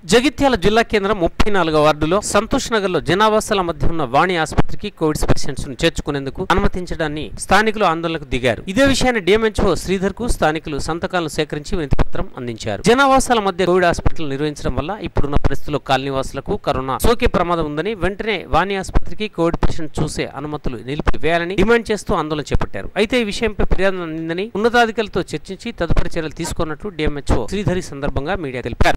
జగిత్యాల జిల్లా కేంద్రం ముప్పై నాలుగో వార్డులో సంతోష్ నగర్ లో జనావాసాల మధ్య ఉన్న వాణి ఆసుపత్రికి కోవిడ్ పేషెంట్స్ ను చేర్చుకునేందుకు అనుమతించడాన్ని స్థానికులు ఆందోళనకు దిగారు ఇదే విషయాన్ని డిఎంహెచ్ఓ శ్రీధర్ కు స్థానికులు సంతకాలను సేకరించి వినతిపత్రం అందించారు జనావాసాల మధ్య కోవిడ్ హాస్పిటల్ నిర్వహించడం వల్ల ఇప్పుడున్న పరిస్థితుల్లో కాలనీవాసులకు కరోనా సోకే ప్రమాదం ఉందని వెంటనే వాణి ఆసుపత్రికి కోవిడ్ పేషెంట్ చూసే అనుమతులు నిలిపివేయాలని డిమాండ్ చేస్తూ ఆందోళన చేపట్టారు అయితే ఈ విషయంపై ఫిర్యాదు అందిందని ఉన్నతాధికారులతో చర్చించి తదుపరి చర్యలు తీసుకున్నట్లు డిఎంహెచ్ఓ శ్రీధరి సందర్భంగా మీడియా తెలిపారు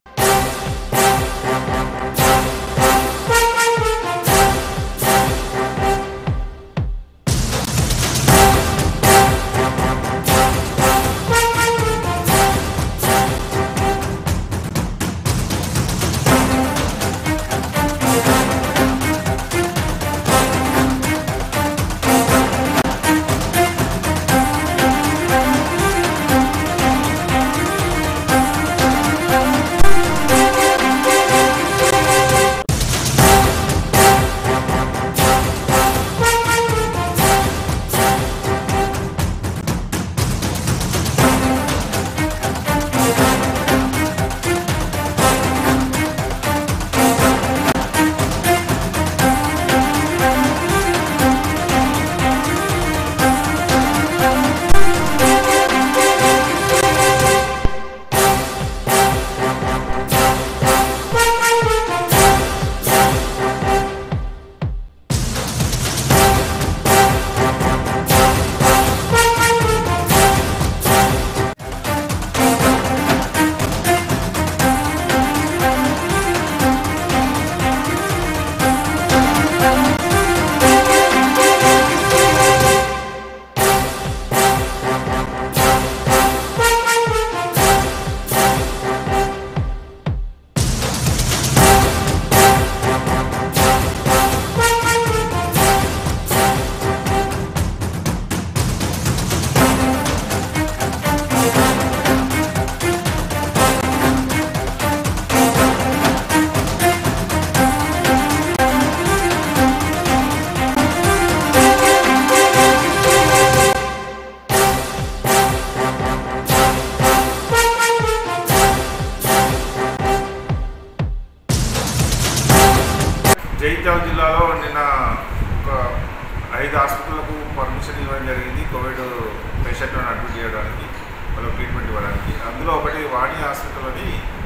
జగిత్యాల జిల్లాలో నిన్న ఒక ఐదు హాస్పిటల్లకు పర్మిషన్ ఇవ్వడం జరిగింది కోవిడ్ పేషెంట్లను అడ్మిట్ చేయడానికి వాళ్ళకి ట్రీట్మెంట్ ఇవ్వడానికి అందులో ఒకటి వాణి హాస్పిటల్ అని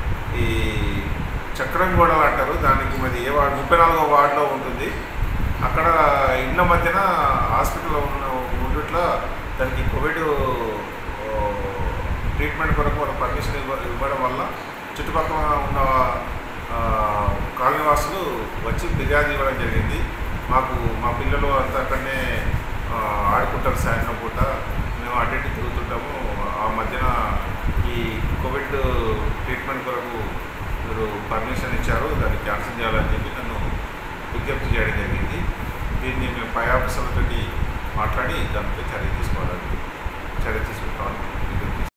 ఈ చక్రం గోడలు అంటారు దానికి మరి ఏ వార్డు ముప్పై నాలుగో వార్డులో ఉంటుంది అక్కడ ఇళ్ళ మధ్యన హాస్పిటల్ ఉన్న ఉండుట్లో దానికి కోవిడ్ ఓ, ట్రీట్మెంట్ కొరకు వాళ్ళకి పర్మిషన్ ఇవ్వ ఇవ్వడం వల్ల చుట్టుపక్కల ఉన్న ఆ, కాలనీ వాసులు వచ్చి ఫిర్యాదు ఇవ్వడం జరిగింది మాకు మా పిల్లలు అంతా అక్కడనే ఆ, ఆడుకుంటారు సాయంత్రం పూట మేము అటు ఇటు తిరుగుతుంటాము ఆ మధ్యన ఈ కోవిడ్ ట్రీట్మెంట్ కొరకు మీరు పర్మిషన్ ఇచ్చారు దాన్ని క్యాన్సిల్ చేయాలని చెప్పి నన్ను విజ్ఞప్తి చేయడం జరిగింది దీన్ని మేము పై ఆఫీసర్లతో మాట్లాడి దానిపై చర్య తీసుకోవాలని చర్య తీసుకుంటామని విజ్ఞప్తి